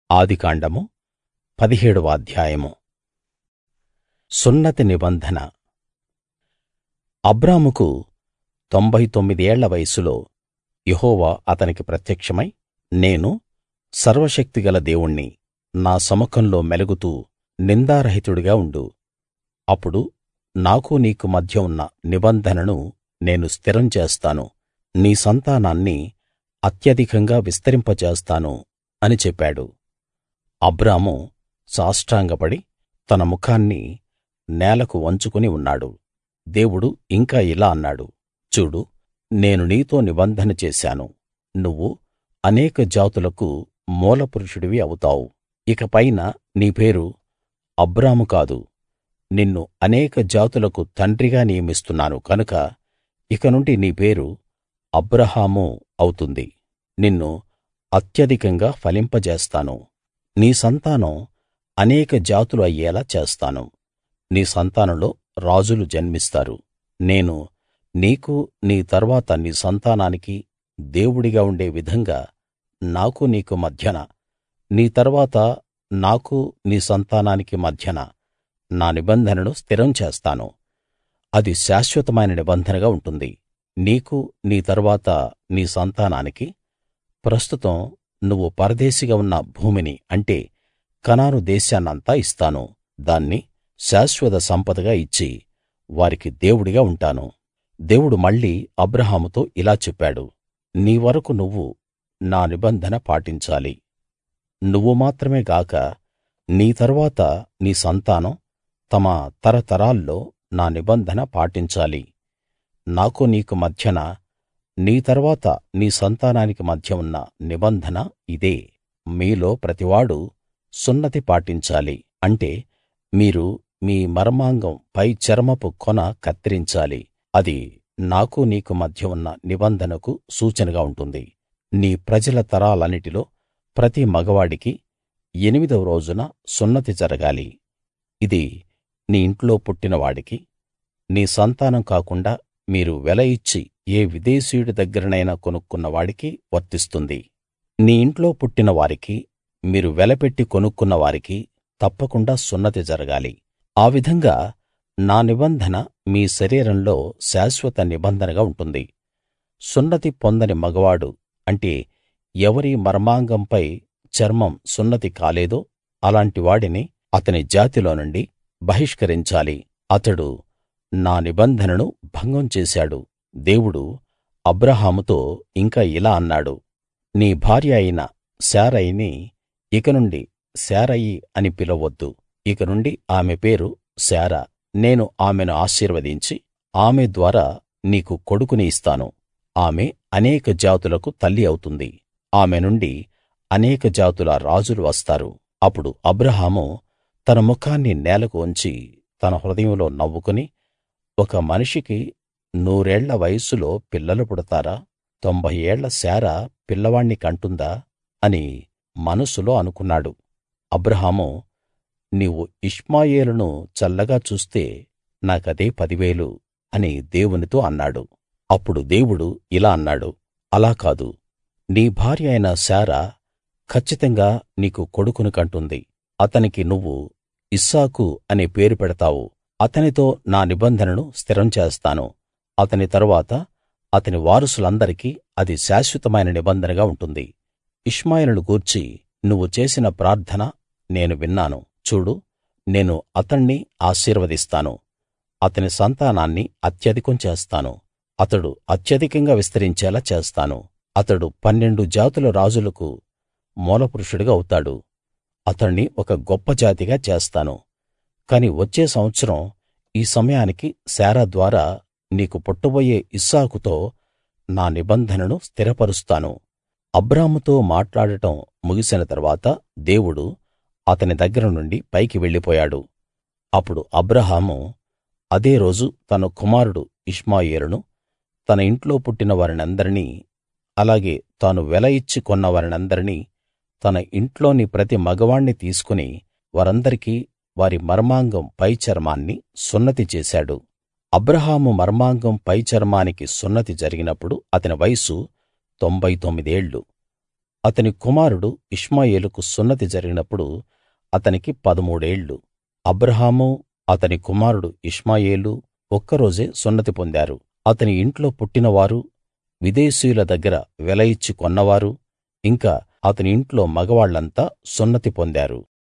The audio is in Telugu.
ఆదికాండము పదిహేడవ అధ్యాయము సున్నతి నిబంధన అబ్రాముకు తొంభై తొమ్మిది ఏళ్ల వయస్సులో యెహోవా అతనికి ప్రత్యక్షమై నేను సర్వశక్తిగల దేవుణ్ణి నా సముఖంలో మెలుగుతూ నిందారహితుడిగా ఉండు అప్పుడు నాకూ నీకు మధ్య ఉన్న నిబంధనను నేను స్థిరం చేస్తాను నీ సంతానాన్ని అత్యధికంగా విస్తరింపజేస్తాను అని చెప్పాడు అబ్రాము సాష్టాంగపడి తన ముఖాన్ని నేలకు వంచుకుని ఉన్నాడు దేవుడు ఇంకా ఇలా అన్నాడు చూడు నేను నీతో నిబంధన చేశాను నువ్వు అనేక జాతులకు మూలపురుషుడివి అవుతావు ఇకపైన నీ పేరు అబ్రాము కాదు నిన్ను అనేక జాతులకు తండ్రిగా నియమిస్తున్నాను కనుక ఇక నుండి నీ పేరు అబ్రాహాము అవుతుంది నిన్ను అత్యధికంగా ఫలింపజేస్తాను నీ సంతానం అనేక జాతులు అయ్యేలా చేస్తాను నీ సంతానంలో రాజులు జన్మిస్తారు నేను నీకు నీ తరువాత నీ సంతానానికి దేవుడిగా ఉండే విధంగా నాకు నీకు మధ్యన నీ తరువాత నాకు నీ సంతానానికి మధ్యన నా నిబంధనను స్థిరం చేస్తాను అది శాశ్వతమైన నిబంధనగా ఉంటుంది నీకు నీ తరువాత నీ సంతానానికి ప్రస్తుతం నువ్వు పరదేశిగా ఉన్న భూమిని అంటే కనాను దేశాన్నంతా ఇస్తాను దాన్ని శాశ్వత సంపదగా ఇచ్చి వారికి దేవుడిగా ఉంటాను దేవుడు మళ్ళీ అబ్రాహాముతో ఇలా చెప్పాడు నీ వరకూ నువ్వు నా నిబంధన పాటించాలి నువ్వు మాత్రమే గాక నీ తరువాత నీ సంతానం తమ తరతరాల్లో నా నిబంధన పాటించాలి నాకు నీకు మధ్యన నీ తరువాత నీ సంతానానికి మధ్య ఉన్న నిబంధన ఇదే మీలో ప్రతివాడూ సున్నతి పాటించాలి అంటే మీరు మీ మర్మాంగం పై చర్మపు కొన కత్తిరించాలి అది నాకు నీకు మధ్య ఉన్న నిబంధనకు సూచనగా ఉంటుంది నీ ప్రజల తరాలన్నిటిలో ప్రతి మగవాడికి ఎనిమిదవ రోజున సున్నతి జరగాలి ఇది నీ ఇంట్లో పుట్టిన వాడికి నీ సంతానం కాకుండా మీరు వెల ఇచ్చి ఏ విదేశీయుడి దగ్గరనైనా కొనుక్కున్న వాడికి వర్తిస్తుంది నీ ఇంట్లో పుట్టిన వారికి మీరు వెలపెట్టి కొనుక్కున్న వారికి తప్పకుండా సున్నతి జరగాలి ఆ విధంగా నా నిబంధన మీ శరీరంలో శాశ్వత నిబంధనగా ఉంటుంది సున్నతి పొందని మగవాడు అంటే ఎవరి మర్మాంగంపై చర్మం సున్నతి కాలేదో అలాంటి వాడిని అతని జాతిలో నుండి బహిష్కరించాలి అతడు నా నిబంధనను భంగం చేశాడు దేవుడు అబ్రాహాముతో ఇంకా ఇలా అన్నాడు నీ భార్య అయిన శారయిని ఇక నుండి శారయి అని పిలవొద్దు ఇక నుండి ఆమె పేరు శారా నేను ఆమెను ఆశీర్వదించి ఆమె ద్వారా నీకు కొడుకుని ఇస్తాను ఆమె అనేక జాతులకు తల్లి అవుతుంది ఆమె నుండి అనేక జాతుల రాజులు వస్తారు అప్పుడు అబ్రాహాము తన ముఖాన్ని నేలకు వంచి తన హృదయంలో నవ్వుకుని ఒక మనిషికి నూరేళ్ల వయస్సులో పిల్లలు పుడతారా తొంభై ఏళ్ల శారా పిల్లవాణ్ణి కంటుందా అని మనస్సులో అనుకున్నాడు అబ్రాహాము నీవు ఇష్మాయేలును చల్లగా చూస్తే నాకదే పదివేలు అని దేవునితో అన్నాడు అప్పుడు దేవుడు ఇలా అన్నాడు అలా కాదు నీ భార్య అయిన శారా కచ్చితంగా నీకు కొడుకుని కంటుంది అతనికి నువ్వు ఇస్సాకు అనే పేరు పెడతావు అతనితో నా నిబంధనను స్థిరం చేస్తాను అతని తరువాత అతని వారసులందరికీ అది శాశ్వతమైన నిబంధనగా ఉంటుంది ఇష్మాయేలును గూర్చి నువ్వు చేసిన ప్రార్థన నేను విన్నాను చూడు నేను అతణ్ణి ఆశీర్వదిస్తాను అతని సంతానాన్ని అత్యధికం చేస్తాను అతడు అత్యధికంగా విస్తరించేలా చేస్తాను అతడు పన్నెండు జాతుల రాజులకు మూలపురుషుడిగా అవుతాడు అతణ్ణి ఒక గొప్ప జాతిగా చేస్తాను కాని వచ్చే సంవత్సరం ఈ సమయానికి శారా ద్వారా నీకు పుట్టబోయే ఇస్సాకుతో నా నిబంధనను స్థిరపరుస్తాను అబ్రాముతో మాట్లాడటం ముగిసిన తరువాత దేవుడు అతని దగ్గర నుండి పైకి వెళ్ళిపోయాడు అప్పుడు అబ్రాహాము అదే రోజు తన కుమారుడు ఇష్మాయేలును తన ఇంట్లో పుట్టిన వారినందరినీ అలాగే తాను వెల ఇచ్చి కొన్న వారినందరినీ తన ఇంట్లోని ప్రతి మగవాణ్ణి తీసుకుని వారందరికీ వారి మర్మాంగం పై చర్మాన్ని సున్నతి చేశాడు అబ్రాహాము మర్మాంగం పై చర్మానికి సున్నతి జరిగినప్పుడు అతని వయస్సు తొంభై తొమ్మిదేళ్ళు అతని కుమారుడు ఇష్మాయేలుకు సున్నతి జరిగినప్పుడు అతనికి పదమూడేళ్ళు అబ్రాహాము అతని కుమారుడు ఇష్మాయేలూ ఒక్కరోజే సున్నతి పొందారు అతని ఇంట్లో పుట్టినవారు విదేశీయుల దగ్గర వెల ఇచ్చి కొన్నవారు ఇంకా అతని ఇంట్లో మగవాళ్ళంతా సున్నతి పొందారు